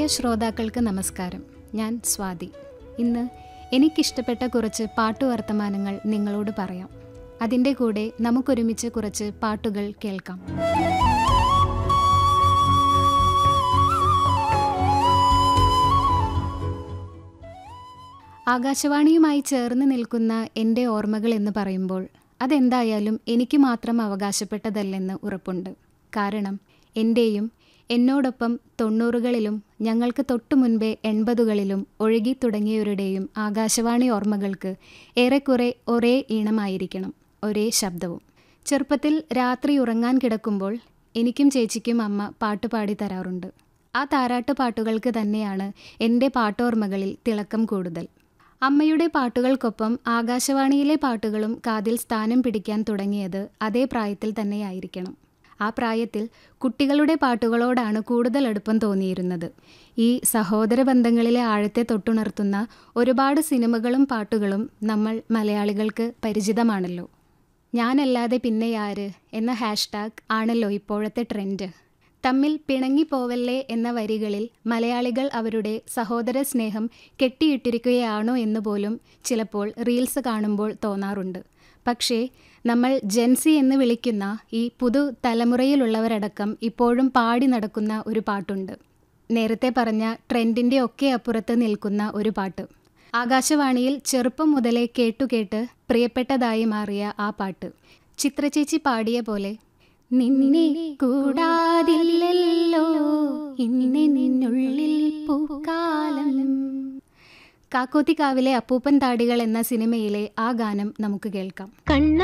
ശ്രോതാക്കൾക്ക് നമസ്കാരം ഞാൻ സ്വാതി ഇന്ന് എനിക്കിഷ്ടപ്പെട്ട കുറച്ച് പാട്ടു വർത്തമാനങ്ങൾ നിങ്ങളോട് പറയാം അതിൻ്റെ കൂടെ നമുക്കൊരുമിച്ച് കുറച്ച് പാട്ടുകൾ കേൾക്കാം ആകാശവാണിയുമായി ചേർന്ന് നിൽക്കുന്ന എൻ്റെ ഓർമ്മകൾ എന്ന് പറയുമ്പോൾ അതെന്തായാലും എനിക്ക് മാത്രം അവകാശപ്പെട്ടതല്ലെന്ന് ഉറപ്പുണ്ട് കാരണം എൻ്റെയും എന്നോടൊപ്പം തൊണ്ണൂറുകളിലും ഞങ്ങൾക്ക് തൊട്ടു മുൻപേ എൺപതുകളിലും ഒഴുകി തുടങ്ങിയവരുടെയും ആകാശവാണി ഓർമ്മകൾക്ക് ഏറെക്കുറെ ഒരേ ഈണമായിരിക്കണം ഒരേ ശബ്ദവും ചെറുപ്പത്തിൽ രാത്രി ഉറങ്ങാൻ കിടക്കുമ്പോൾ എനിക്കും ചേച്ചിക്കും അമ്മ പാട്ടുപാടി തരാറുണ്ട് ആ താരാട്ട് പാട്ടുകൾക്ക് തന്നെയാണ് എൻ്റെ പാട്ടോർമ്മകളിൽ തിളക്കം കൂടുതൽ അമ്മയുടെ പാട്ടുകൾക്കൊപ്പം ആകാശവാണിയിലെ പാട്ടുകളും കാതിൽ സ്ഥാനം പിടിക്കാൻ തുടങ്ങിയത് അതേ പ്രായത്തിൽ തന്നെയായിരിക്കണം ആ പ്രായത്തിൽ കുട്ടികളുടെ പാട്ടുകളോടാണ് കൂടുതൽ അടുപ്പം തോന്നിയിരുന്നത് ഈ സഹോദര ബന്ധങ്ങളിലെ ആഴത്തെ തൊട്ടുണർത്തുന്ന ഒരുപാട് സിനിമകളും പാട്ടുകളും നമ്മൾ മലയാളികൾക്ക് പരിചിതമാണല്ലോ ഞാനല്ലാതെ പിന്നെയാര് എന്ന ഹാഷ്ടാഗ് ആണല്ലോ ഇപ്പോഴത്തെ ട്രെൻഡ് തമ്മിൽ പിണങ്ങിപ്പോവല്ലേ എന്ന വരികളിൽ മലയാളികൾ അവരുടെ സഹോദര സ്നേഹം കെട്ടിയിട്ടിരിക്കുകയാണോ എന്ന് പോലും ചിലപ്പോൾ റീൽസ് കാണുമ്പോൾ തോന്നാറുണ്ട് പക്ഷേ നമ്മൾ ജെൻസി എന്ന് വിളിക്കുന്ന ഈ പുതു തലമുറയിലുള്ളവരടക്കം ഇപ്പോഴും പാടി നടക്കുന്ന ഒരു പാട്ടുണ്ട് നേരത്തെ പറഞ്ഞ ട്രെൻഡിൻ്റെ ഒക്കെ അപ്പുറത്ത് നിൽക്കുന്ന ഒരു പാട്ട് ആകാശവാണിയിൽ ചെറുപ്പം മുതലേ കേട്ടുകേട്ട് പ്രിയപ്പെട്ടതായി മാറിയ ആ പാട്ട് ചിത്രചേച്ചി പാടിയ പോലെ നിന്നെ കൂടാതില്ലല്ലോ ഇന്നെ നിന്നുള്ളിൽ പൂക്കാലം കാക്കോത്തിക്കാവിലെ അപ്പൂപ്പൻ താടികൾ എന്ന സിനിമയിലെ ആ ഗാനം നമുക്ക് കേൾക്കാം കണ്ണ